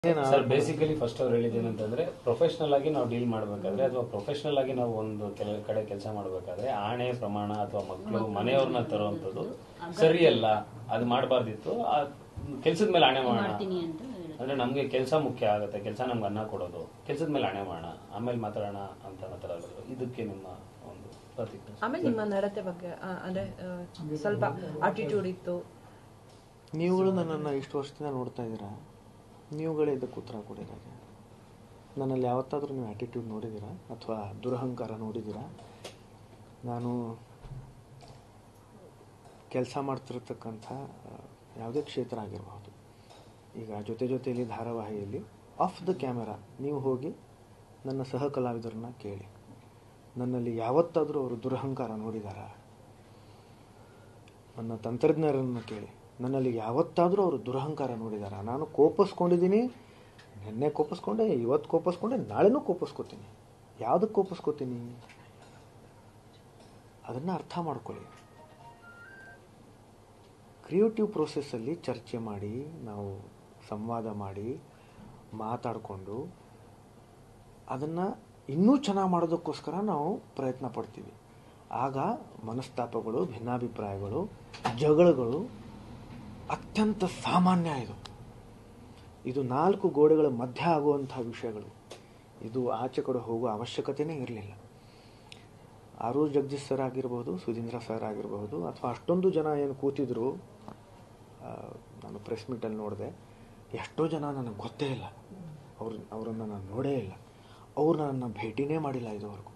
sir basically first ಅವ್ರು ಹೇಳಿದ್ದೇನೆ ಅಂತಂದ್ರೆ ಪ್ರೊಫೆಷನಲ್ ಆಗಿ ನಾವು ಡೀಲ್ ಮಾಡ್ಬೇಕಾದ್ರೆ ಅಥವಾ ಪ್ರೊಫೆಷನಲ್ ಆಗಿ ನಾವು ಒಂದು ಕೆಲ ಕಡೆ ಕೆಲಸ ಮಾಡ್ಬೇಕಾದ್ರೆ ಆಣೆ ಪ್ರಮಾಣ ಅಥವಾ ಮಕ್ಕಳು ಮನೆಯವ್ರನ್ನ ತರುವಂತದ್ದು ಸರಿಯಲ್ಲ ಅದು ಮಾಡಬಾರ್ದಿತ್ತು ಆ ಕೆಲ್ಸದ ಮೇಲೆ ಆಣೆ ಮಾಡೋಣ ಮಾಡ್ತೀನಿ ಅಂತ ಹೇಳಿದ್ರು ಅಂದ್ರೆ ನಮ್ಗೆ ಕೆಲಸ ಮುಖ್ಯ ಆಗುತ್ತೆ ಕೆಲಸ ನಮ್ಗೆ ಅನ್ನ ಕೊಡೋದು ಕೆಲಸದ ಮೇಲೆ ಹಣೆ ಮಾಡೋಣ ಆಮೇಲೆ ಮಾತಾಡೋಣ ಅಂತ ಮಾತಾಡೋದು ಇದಕ್ಕೆ ನಿಮ್ಮ ಒಂದು ಪ್ರತಿಕ್ರಿಯೆ ಆಮೇಲೆ ನಿಮ್ಮ ನಡತೆ ಬಗ್ಗೆ ಆ, ಅಂದ್ರೆ ಆ, ಸ್ವಲ್ಪ ಆಟಿಟ್ಯೂಡ್ ಇತ್ತು ನೀವುಗಳು ನನ್ನನ್ನು ಇಷ್ಟು ವರ್ಷದಿಂದ ನೋಡ್ತಾ ಇದ್ದೀರಾ ನೀವುಗಳೇ ಇದಕ್ಕೆ ಉತ್ತರ ಕೊಡಿದಾಗೆ ನನ್ನಲ್ಲಿ ಯಾವತ್ತಾದರೂ ನೀವು ಆ್ಯಟಿಟ್ಯೂಡ್ ನೋಡಿದ್ದೀರಾ ಅಥವಾ ದುರಹಂಕಾರ ನೋಡಿದ್ದೀರಾ ನಾನು ಕೆಲಸ ಮಾಡ್ತಿರ್ತಕ್ಕಂಥ ಆ, ಯಾವುದೇ ಕ್ಷೇತ್ರ ಆಗಿರಬಹುದು ಈಗ ಜೊತೆ ಜೊತೆಯಲ್ಲಿ ಧಾರಾವಾಹಿಯಲ್ಲಿ ಆಫ್ ದ ಕ್ಯಾಮೆರಾ ನೀವು ಹೋಗಿ ನನ್ನ ಸಹ ಕಲಾವಿದರನ್ನ ಕೇಳಿ ನನ್ನಲ್ಲಿ ಯಾವತ್ತಾದರೂ ಅವರು ದುರಹಂಕಾರ ನೋಡಿದಾರಾ ನನ್ನ ತಂತ್ರಜ್ಞರನ್ನು ಕೇಳಿ ನನ್ನಲ್ಲಿ ಯಾವತ್ತಾದರೂ ಅವರು ದುರಹಂಕಾರ ನೋಡಿದಾರ ನಾನು ಕೋಪಿಸ್ಕೊಂಡಿದ್ದೀನಿ ನಿನ್ನೆ ಕೋಪಿಸ್ಕೊಂಡೆ ಇವತ್ತು ಕೋಪಿಸ್ಕೊಂಡೆ ನಾಳೆನೂ ಕೋಪಿಸ್ಕೋತೀನಿ ಯಾವುದಕ್ಕೆ ಕೋಪಿಸ್ಕೋತೀನಿ ಅದನ್ನು ಅರ್ಥ ಮಾಡ್ಕೊಳ್ಳಿ ಕ್ರಿಯೇಟಿವ್ ಪ್ರೋಸೆಸ್ಸಲ್ಲಿ ಚರ್ಚೆ ಮಾಡಿ ನಾವು ಸಂವಾದ ಮಾಡಿ ಮಾತಾಡಿಕೊಂಡು ಅದನ್ನು ಇನ್ನೂ ಚೆನ್ನಾಗಿ ಮಾಡೋದಕ್ಕೋಸ್ಕರ ನಾವು ಪ್ರಯತ್ನ ಪಡ್ತೀವಿ ಆಗ ಮನಸ್ತಾಪಗಳು ಭಿನ್ನಾಭಿಪ್ರಾಯಗಳು ಜಗಳಗಳು ಅತ್ಯಂತ ಸಾಮಾನ್ಯ ಇದು ಇದು ನಾಲ್ಕು ಗೋಡೆಗಳ ಮಧ್ಯ ಆಗುವಂಥ ವಿಷಯಗಳು ಇದು ಆಚೆ ಕಡೆ ಹೋಗುವ ಅವಶ್ಯಕತೆಯೇ ಇರಲಿಲ್ಲ ಆರೂರು ಜಗದೀಶ್ ಸರ್ ಆಗಿರ್ಬೋದು ಸುಧೀಂದ್ರ ಸರ್ ಆಗಿರಬಹುದು ಅಥವಾ ಅಷ್ಟೊಂದು ಜನ ಏನು ಕೂತಿದ್ರು ಆ, ನಾನು ಪ್ರೆಸ್ ಮೀಟಲ್ಲಿ ನೋಡಿದೆ ಎಷ್ಟೋ ಜನ ನನಗೆ ಗೊತ್ತೇ ಇಲ್ಲ ಅವ್ರು ಅವರನ್ನು ನಾನು ನೋಡೇ ಇಲ್ಲ ಅವ್ರು ನನ್ನ ಭೇಟಿನೇ ಮಾಡಿಲ್ಲ ಇದುವರೆಗೂ